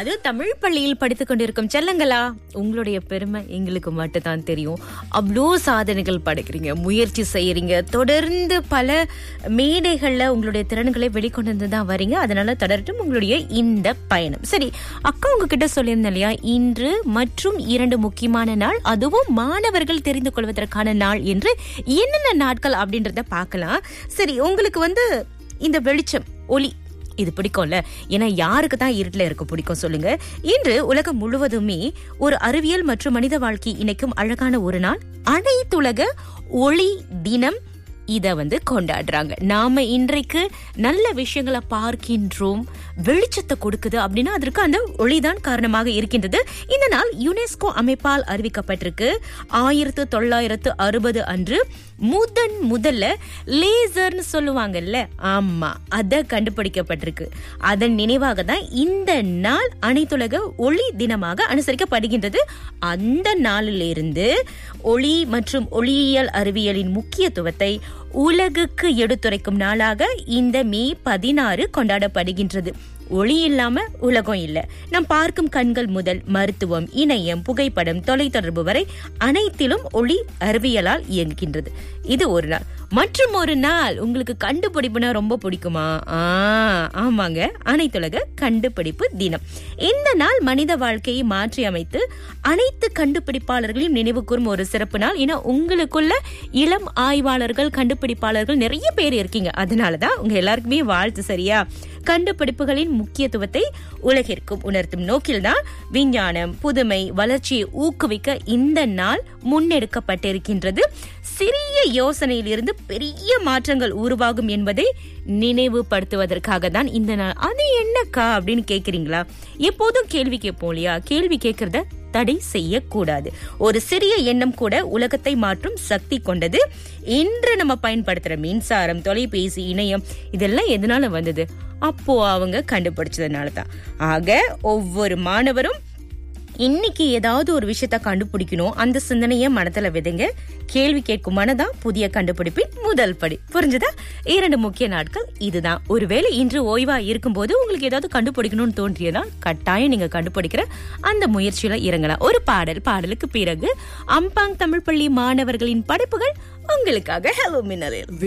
அது தமிழ் பள்ளியில் படித்துக் கொண்டிருக்கும் செல்லங்களா உங்களுடைய பெருமை எங்களுக்கு மட்டும்தான் தெரியும் அவ்வளோ சாதனைகள் படைக்கிறீங்க முயற்சி செய்யறீங்க தொடர்ந்து பல மேடைகள்ல உங்களுடைய திறன்களை வெளிக்கொண்டு வந்து தான் வரீங்க அதனால தொடரட்டும் உங்களுடைய இந்த பயணம் சரி அக்கா உங்ககிட்ட சொல்லியிருந்தேன் இல்லையா இன்று மற்றும் இரண்டு முக்கியமான நாள் அதுவும் மாணவர்கள் தெரிந்து கொள்வதற்கான நாள் என்று என்னென்ன நாட்கள் அப்படின்றத பார்க்கலாம் சரி உங்களுக்கு வந்து இந்த வெளிச்சம் ஒளி இது பிடிக்கும்ல ஏன்னா யாருக்கு தான் இருட்டில் இருக்க பிடிக்கும் சொல்லுங்க இன்று உலகம் முழுவதுமே ஒரு அறிவியல் மற்றும் மனித வாழ்க்கை இணைக்கும் அழகான ஒரு நாள் அனைத்துலக ஒளி தினம் இத வந்து கொண்டாடுறாங்க நாம இன்றைக்கு நல்ல விஷயங்களை பார்க்கின்றோம் வெளிச்சத்தை கொடுக்குது அப்படின்னா அதற்கு அந்த ஒளிதான் காரணமாக இருக்கின்றது இந்த நாள் யுனெஸ்கோ அமைப்பால் அறிவிக்கப்பட்டிருக்கு ஆயிரத்து தொள்ளாயிரத்து அறுபது அன்று முதன் முதல்ல லேசர்னு சொல்லுவாங்கல்ல ஆமா அத கண்டுபிடிக்கப்பட்டிருக்கு அதன் நினைவாக தான் இந்த நாள் அனைத்துலக ஒளி தினமாக அனுசரிக்கப்படுகின்றது அந்த நாளிலிருந்து ஒளி மற்றும் ஒளியியல் அறிவியலின் முக்கியத்துவத்தை உலகுக்கு எடுத்துரைக்கும் நாளாக இந்த மே பதினாறு கொண்டாடப்படுகின்றது ஒளி இல்லாம உலகம் இல்ல நம் பார்க்கும் கண்கள் முதல் மருத்துவம் இணையம் புகைப்படம் தொலைத்தொடர்பு வரை அனைத்திலும் ஒளி அறிவியலால் இயங்குகின்றது இது ஒரு நாள் மற்றும் ஒரு நாள் உங்களுக்கு கண்டுபிடிப்புனா ரொம்ப பிடிக்குமா ஆ ஆமாங்க அனைத்துலக கண்டுபிடிப்பு தினம் இந்த நாள் மனித வாழ்க்கையை மாற்றி அமைத்து அனைத்து கண்டுபிடிப்பாளர்களையும் நினைவு கூறும் ஒரு சிறப்பு நாள் ஏன்னா உங்களுக்குள்ள இளம் ஆய்வாளர்கள் கண்டுபிடிப்பாளர்கள் நிறைய பேர் இருக்கீங்க அதனாலதான் உங்க எல்லாருக்குமே வாழ்த்து சரியா கண்டுபிடிப்புகளின் முக்கியத்துவத்தை உலகிற்கும் உணர்த்தும் நோக்கில்தான் விஞ்ஞானம் புதுமை வளர்ச்சியை ஊக்குவிக்க இந்த நாள் முன்னெடுக்கப்பட்டிருக்கின்றது சிறிய யோசனையிலிருந்து பெரிய மாற்றங்கள் உருவாகும் என்பதை நினைவுபடுத்துவதற்காக தான் இந்த நாள் அது என்னக்கா அப்படின்னு கேக்குறீங்களா எப்போதும் கேள்வி கேட்போம் இல்லையா கேள்வி கேட்கறத தடை செய்யக்கூடாது ஒரு சிறிய எண்ணம் கூட உலகத்தை மாற்றும் சக்தி கொண்டது இன்று நம்ம பயன்படுத்துற மின்சாரம் தொலைபேசி இணையம் இதெல்லாம் எதனால வந்தது அப்போ அவங்க கண்டுபிடிச்சதுனால தான் ஆக ஒவ்வொரு மாணவரும் இன்னைக்கு ஏதாவது ஒரு விஷயத்த கண்டுபிடிக்கணும் அந்த சிந்தனையை மனத்துல விதைங்க கேள்வி கேட்கும் மனதான் புதிய கண்டுபிடிப்பின் முதல் படி புரிஞ்சுதா இரண்டு முக்கிய நாட்கள் இதுதான் ஒருவேளை இன்று ஓய்வா இருக்கும்போது உங்களுக்கு ஏதாவது கண்டுபிடிக்கணும்னு தோன்றியதா கட்டாயம் நீங்க கண்டுபிடிக்கிற அந்த முயற்சியில இறங்கலாம் ஒரு பாடல் பாடலுக்கு பிறகு அம்பாங் தமிழ் பள்ளி மாணவர்களின் படைப்புகள் உங்களுக்காக ஹலோ மின்னலில்